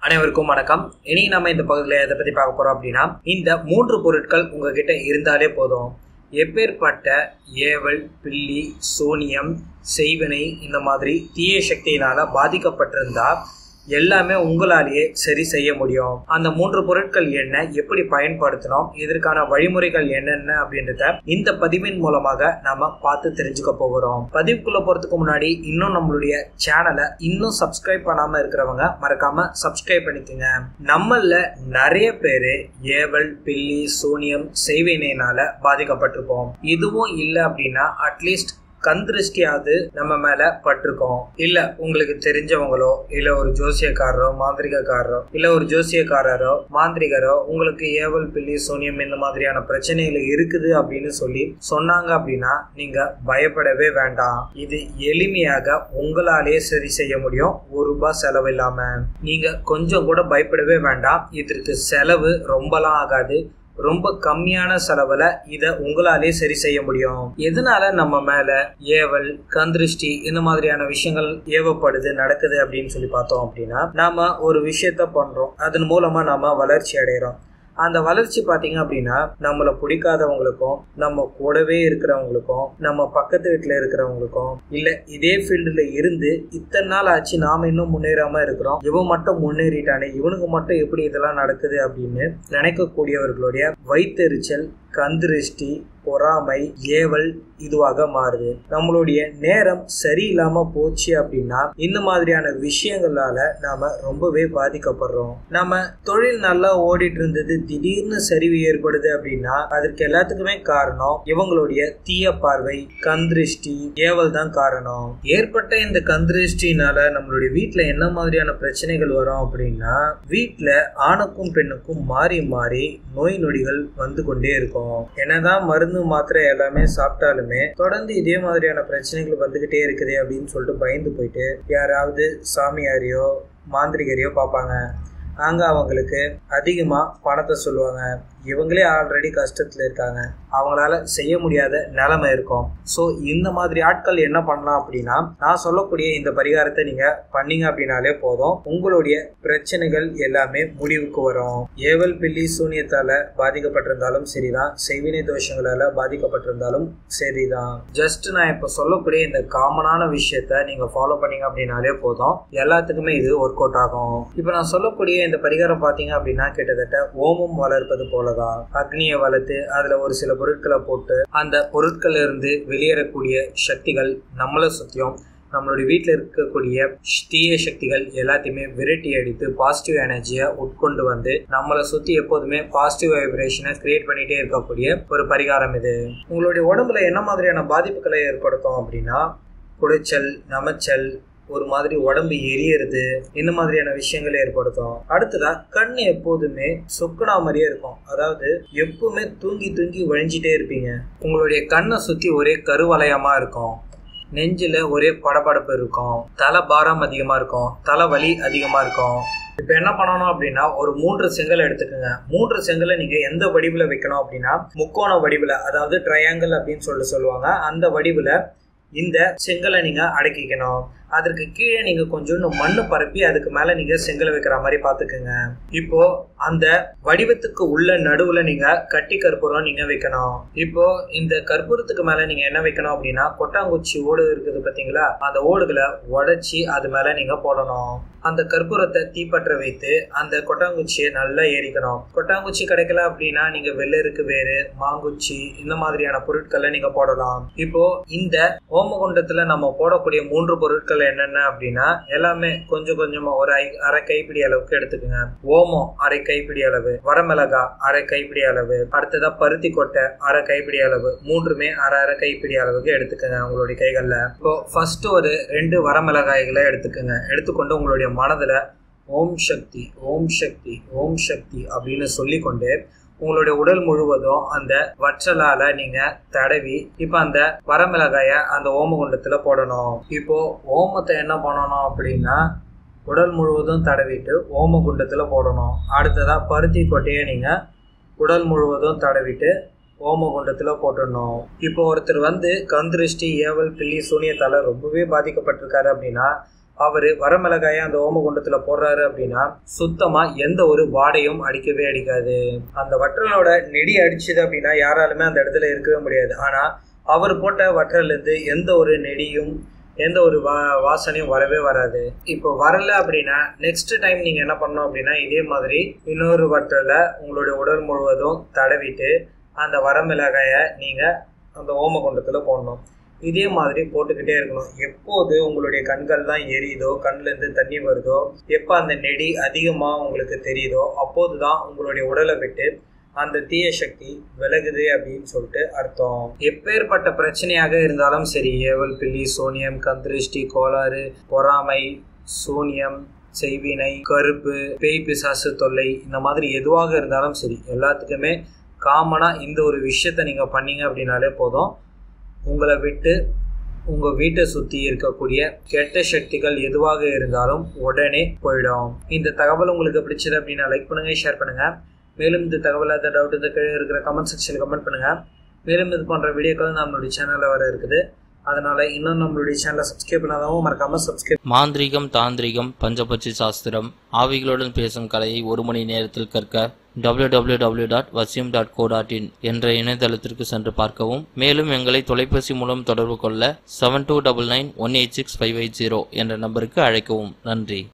அனைவருக்கும் வணக்கம் இனி நம்ம இந்த பகுதியில் எதை பற்றி பார்க்க போகிறோம் அப்படின்னா இந்த மூன்று பொருட்கள் உங்ககிட்ட இருந்தாலே போதும் எப்பேற்பட்ட ஏவல் பில்லி சூனியம் செய்வினை இந்த மாதிரி தீய சக்தியினால பாதிக்கப்பட்டிருந்தா எல்லாமே உங்களாலேயே சரி செய்ய முடியும் அந்த மூன்று பொருட்கள் என்ன எப்படி பயன்படுத்தணும் இதற்கான வழிமுறைகள் என்னென்ன அப்படின்றத இந்த பதிவின் மூலமாக நாம பார்த்து தெரிஞ்சுக்க போகிறோம் பதிவுக்குள்ள போறதுக்கு முன்னாடி இன்னும் நம்மளுடைய சேனலை இன்னும் சப்ஸ்கிரைப் பண்ணாம இருக்கிறவங்க மறக்காம சப்ஸ்கிரைப் பண்ணிக்கோங்க நம்மள நிறைய பேரு ஏவல் பில்லி சூனியம் செய்வினையினால பாதிக்கப்பட்டிருப்போம் இதுவும் இல்லை அப்படின்னா அட்லீஸ்ட் கண் திருஷ்டியாவது நம்ம மேல பட்டிருக்கோம் இல்ல உங்களுக்கு தெரிஞ்சவங்களோ இல்ல ஒரு ஜோசியக்காரரோ மாந்திரிகக்காரரோ இல்ல ஒரு ஜோசியக்காரரோ மாந்திரிகரோ உங்களுக்கு ஏவல் பில்லி சூனியம் இந்த மாதிரியான பிரச்சனைகள் இருக்குது அப்படின்னு சொல்லி சொன்னாங்க அப்படின்னா நீங்க பயப்படவே வேண்டாம் இது எளிமையாக உங்களாலே சரி செய்ய முடியும் ஒரு ரூபாய் செலவு இல்லாம நீங்க கொஞ்சம் கூட பயப்படவே வேண்டாம் இதற்கு செலவு ரொம்பலாம் ஆகாது ரொம்ப கம்மியான செலவுல இத உங்களாலே சரி செய்ய முடியும் எதனால நம்ம மேல ஏவல் கந்திருஷ்டி இந்த மாதிரியான விஷயங்கள் ஏவப்படுது நடக்குது அப்படின்னு சொல்லி பார்த்தோம் அப்படின்னா நாம ஒரு விஷயத்த பண்றோம் அதன் மூலமா நாம வளர்ச்சி அடைகிறோம் அந்த வளர்ச்சி பார்த்தீங்க அப்படின்னா நம்மளை பிடிக்காதவங்களுக்கும் நம்ம கூடவே இருக்கிறவங்களுக்கும் நம்ம பக்கத்து வீட்டில் இருக்கிறவங்களுக்கும் இல்லை இதே ஃபீல்டில் இருந்து இத்தனை நாள் ஆச்சு நாம் இன்னும் முன்னேறாம இருக்கிறோம் இவன் மட்டும் முன்னேறிட்டானே இவனுக்கு மட்டும் எப்படி இதெல்லாம் நடக்குது அப்படின்னு நினைக்கக்கூடியவர்களுடைய வைத்தெரிச்சல் கந்திருஷ்டி பொறாமை ஏவல் இதுவாக மாறுது நம்மளுடைய நேரம் சரியில்லாம போச்சு அப்படின்னா இந்த மாதிரியான விஷயங்களால நாம ரொம்பவே பாதிக்கப்படுறோம் நம்ம தொழில் நல்லா ஓடிட்டு இருந்தது திடீர்னு சரிவு ஏற்படுது அப்படின்னா அதற்கு எல்லாத்துக்குமே காரணம் இவங்களுடைய தீய பார்வை கந்திருஷ்டி ஏவல் தான் காரணம் ஏற்பட்ட இந்த கந்திருஷ்டினால நம்மளுடைய வீட்டுல என்ன மாதிரியான பிரச்சனைகள் வரும் அப்படின்னா வீட்டுல ஆணுக்கும் பெண்ணுக்கும் மாறி மாறி நோய் நொடிகள் வந்து கொண்டே இருக்கும் என்னதான் மருந்து மாத்திரை எல்லாமே சாப்பிட்டாலுமே தொடர்ந்து இதே மாதிரியான பிரச்சனைகள் வந்துகிட்டே இருக்குது அப்படின்னு சொல்லிட்டு பயந்து போயிட்டு யாராவது சாமியாரையோ மாந்திரிகரையோ பார்ப்பாங்க அங்கே அவங்களுக்கு அதிகமாக பணத்தை சொல்லுவாங்க இவங்களே ஆல்ரெடி கஷ்டத்தில் இருக்காங்க அவங்களால செய்ய முடியாத நிலைமை இருக்கும் ஸோ இந்த மாதிரி ஆட்கள் என்ன பண்ணலாம் அப்படின்னா நான் சொல்லக்கூடிய இந்த பரிகாரத்தை நீங்கள் பண்ணீங்க அப்படின்னாலே போதும் உங்களுடைய பிரச்சனைகள் எல்லாமே முடிவுக்கு வரும் ஏவல் பில்லி சூனியத்தால் பாதிக்கப்பட்டிருந்தாலும் சரிதான் செய்வினை தோஷங்களால் பாதிக்கப்பட்டிருந்தாலும் சரிதான் ஜஸ்ட் நான் இப்போ சொல்லக்கூடிய இந்த காமனான விஷயத்த நீங்கள் ஃபாலோ பண்ணீங்க அப்படின்னாலே போதும் எல்லாத்துக்குமே இது ஒர்க் அவுட் ஆகும் இப்போ நான் சொல்லக்கூடிய இந்த பரிகாரம் பார்த்தீங்க அப்படின்னா கிட்டத்தட்ட ஓமம் வளர்ப்பது போலதான் அக்னியை வளர்த்து அதுல ஒரு சில பொருட்களை போட்டு அந்த பொருட்கள்ல இருந்து வெளியேறக்கூடிய சக்திகள் நம்மளை சுத்தியும் நம்மளுடைய வீட்டில் இருக்கக்கூடிய தீய சக்திகள் எல்லாத்தையுமே விரட்டி அடித்து பாசிட்டிவ் எனர்ஜியை உட்கொண்டு வந்து நம்மளை சுற்றி எப்போதுமே பாசிட்டிவ் வைப்ரேஷனை கிரியேட் பண்ணிகிட்டே இருக்கக்கூடிய ஒரு பரிகாரம் இது உங்களுடைய உடம்புல என்ன மாதிரியான பாதிப்புகளை ஏற்படுத்தும் அப்படின்னா குடைச்சல் நமச்சல் ஒரு மாதிரி உடம்பு எரியறது இந்த மாதிரியான விஷயங்கள் ஏற்படுத்தும் அடுத்ததா கண் எப்போதுமே சொக்குனா மாதிரியே இருக்கும் அதாவது எப்பவுமே தூங்கி தூங்கி வழிஞ்சிட்டே இருப்பீங்க உங்களுடைய கண்ணை சுத்தி ஒரே கருவலயமா இருக்கும் நெஞ்சில ஒரே படபடப்பு இருக்கும் தலை பாரம் அதிகமா இருக்கும் தலை வலி அதிகமா இருக்கும் இப்போ என்ன பண்ணணும் அப்படின்னா ஒரு மூன்று செங்கல் எடுத்துக்கோங்க மூன்று செங்கலை நீங்க எந்த வடிவில் வைக்கணும் அப்படின்னா முக்கோண வடிவில் அதாவது ட்ரையாங்கிள் அப்படின்னு சொல்லிட்டு சொல்லுவாங்க அந்த வடிவில் இந்த செங்கலை நீங்க அடக்கிக்கணும் அதற்கு கீழே நீங்க கொஞ்சோண்டு மண்ணு பரப்பி அதுக்கு மேல நீங்க செங்கலை வைக்கிற மாதிரி பாத்துக்கோங்க இப்போ அந்த வடிவத்துக்கு உள்ள நடுவுல நீங்க கட்டி கற்பூரம் நீங்க வைக்கணும் இப்போ இந்த கற்பூரத்துக்கு மேல நீங்க என்ன வைக்கணும் அப்படின்னா கொட்டாங்குச்சி ஓடு இருக்குது பாத்தீங்களா அந்த ஓடுகளை உடைச்சி அது மேல நீங்க போடணும் அந்த கற்பூரத்தை தீப்பற்ற வைத்து அந்த கொட்டாங்குச்சியை நல்லா எரிக்கணும் கொட்டாங்குச்சி கிடைக்கல அப்படின்னா நீங்க வெள்ளருக்கு வேறு மாங்குச்சி இந்த மாதிரியான பொருட்களை நீங்க போடலாம் இப்போ இந்த ஓமகுண்டத்துல நம்ம போடக்கூடிய மூன்று பொருட்கள் என்னென்ன அப்படின்னா எல்லாமே கொஞ்சம் கொஞ்சமா ஒரு அரை கைப்பிடி அளவுக்கு எடுத்துக்கோங்க ஓமம் அரை கைப்பிடி அளவு வரமிளகா அரை கைப்பிடி அளவு அடுத்ததா பருத்தி கொட்டை அரை கைப்பிடி அளவு மூன்றுமே அரை அரை கைப்பிடி அளவுக்கு எடுத்துக்கோங்க உங்களுடைய கைகள்ல இப்போ ஃபர்ஸ்ட் ஒரு ரெண்டு வரமிளகாய்களை எடுத்துக்கோங்க எடுத்துக்கொண்டு உங்களுடைய மனதுல ஓம் சக்தி ஓம் சக்தி ஓம் சக்தி அப்படின்னு சொல்லிக்கொண்டு உங்களுடைய உடல் முழுவதும் அந்த வற்றலால நீங்க தடவி இப்ப அந்த வரமிளகாய அந்த ஓமகுண்டத்துல போடணும் இப்போ ஓமத்தை என்ன பண்ணணும் அப்படின்னா உடல் முழுவதும் தடவிட்டு ஓமகுண்டத்துல போடணும் அடுத்ததா பருத்தி கொட்டையை நீங்க உடல் முழுவதும் தடவிட்டு ஓமகுண்டத்தில் போட்டுடணும் இப்போ ஒருத்தர் வந்து கந்திருஷ்டி ஏவல் பில்லி சூனியத்தால் ரொம்பவே பாதிக்கப்பட்டிருக்காரு அப்படின்னா அவரு வரமிளகாய அந்த ஓமகுண்டத்துல போடுறாரு அப்படின்னா சுத்தமா எந்த ஒரு வாடையும் அடிக்கவே அடிக்காது அந்த வற்றலோட நெடி அடிச்சுது அப்படின்னா யாராலுமே அந்த இடத்துல இருக்கவே முடியாது ஆனா அவர் போட்ட வற்றல்ல இருந்து எந்த ஒரு நெடியும் எந்த ஒரு வா வாசனையும் வரவே வராது இப்போ வரல அப்படின்னா நெக்ஸ்ட் டைம் நீங்க என்ன பண்ணணும் அப்படின்னா இதே மாதிரி இன்னொரு வற்றலை உங்களுடைய உடல் முழுவதும் தடவிட்டு அந்த வரமிளகாய நீங்க அந்த ஓமகுண்டத்துல போடணும் இதே மாதிரி போட்டுக்கிட்டே இருக்கணும் எப்போது உங்களுடைய கண்கள்லாம் எரியுதோ கண்லேருந்து தண்ணி வருதோ எப்போ அந்த நெடி அதிகமாக உங்களுக்கு தெரியுதோ அப்போது தான் உங்களுடைய உடலை விட்டு அந்த தீய சக்தி விலகுது அப்படின்னு சொல்லிட்டு அர்த்தம் எப்பேற்பட்ட பிரச்சனையாக இருந்தாலும் சரி ஏவல் பில்லி சோனியம் கந்திருஷ்டி கோளாறு பொறாமை சூனியம் செய்வினை கருப்பு பேய் பிசாசு தொல்லை இந்த மாதிரி எதுவாக இருந்தாலும் சரி எல்லாத்துக்குமே காமனாக இந்த ஒரு விஷயத்த நீங்கள் பண்ணீங்க அப்படின்னாலே போதும் உங்களை விட்டு உங்கள் வீட்டை சுற்றி இருக்கக்கூடிய கெட்ட சக்திகள் எதுவாக இருந்தாலும் உடனே போயிடும் இந்த தகவல் உங்களுக்கு பிடிச்சது அப்படின்னா லைக் பண்ணுங்கள் ஷேர் பண்ணுங்கள் மேலும் இந்த தகவல் அந்த டவுட் இந்த கீழே இருக்கிற கமெண்ட் செக்ஷனில் கமெண்ட் பண்ணுங்கள் மேலும் இது போன்ற வீடியோக்கள் நம்மளுடைய சேனலில் வர இருக்குது அதனால் இன்னும் நம்மளுடைய சேனலை சப்ஸ்கிரைப் பண்ணாதவங்க மறக்காமல் சப்ஸ்கிரைப் மாந்திரிகம் தாந்திரிகம் பஞ்சபட்சி சாஸ்திரம் ஆவிகளுடன் பேசும் கலையை ஒரு மணி நேரத்தில் கற்க www.vasyum.co.in டாட் வசியம் டாட் கோ டாட் இன் என்ற இணையதளத்திற்கு சென்று பார்க்கவும் மேலும் எங்களை தொலைபேசி மூலம் தொடர்பு கொள்ள seven two double nine one eight six five eight zero என்ற நம்பருக்கு அழைக்கவும் நன்றி